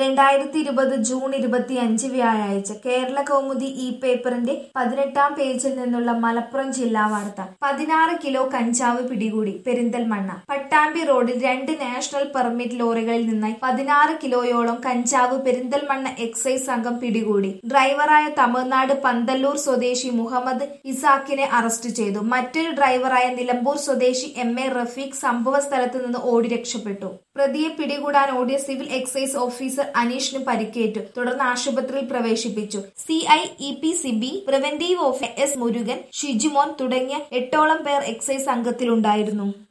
രണ്ടായിരത്തി ഇരുപത് ജൂൺ ഇരുപത്തി അഞ്ച് വ്യാഴാഴ്ച കേരള കൗമുദി ഇ പേപ്പറിന്റെ പതിനെട്ടാം പേജിൽ നിന്നുള്ള മലപ്പുറം ജില്ലാ വാർത്ത പതിനാറ് കിലോ കഞ്ചാവ് പിടികൂടി പെരിന്തൽമണ്ണ പട്ടാമ്പി റോഡിൽ രണ്ട് നാഷണൽ പെർമിറ്റ് ലോറികളിൽ നിന്നായി പതിനാറ് കിലോയോളം കഞ്ചാവ് പെരിന്തൽമണ്ണ എക്സൈസ് സംഘം പിടികൂടി ഡ്രൈവറായ തമിഴ്നാട് പന്തല്ലൂർ സ്വദേശി മുഹമ്മദ് ഇസാക്കിനെ അറസ്റ്റ് ചെയ്തു മറ്റൊരു ഡ്രൈവറായ നിലമ്പൂർ സ്വദേശി എം എ റഫീഖ് സംഭവ സ്ഥലത്ത് നിന്ന് ഓടി രക്ഷപ്പെട്ടു പ്രതിയെ പിടികൂടാൻ ഓടിയ സിവിൽ എക്സൈസ് ഓഫീസർ അനീഷിന് പരിക്കേറ്റു തുടർന്ന് ആശുപത്രിയിൽ പ്രവേശിപ്പിച്ചു C I E P Sibi preventive officer S Murugan Shijumon തുടങ്ങിയ എട്ടോളം പേർ എക്സൈസ് സംഘത്തിലുണ്ടായിരുന്നു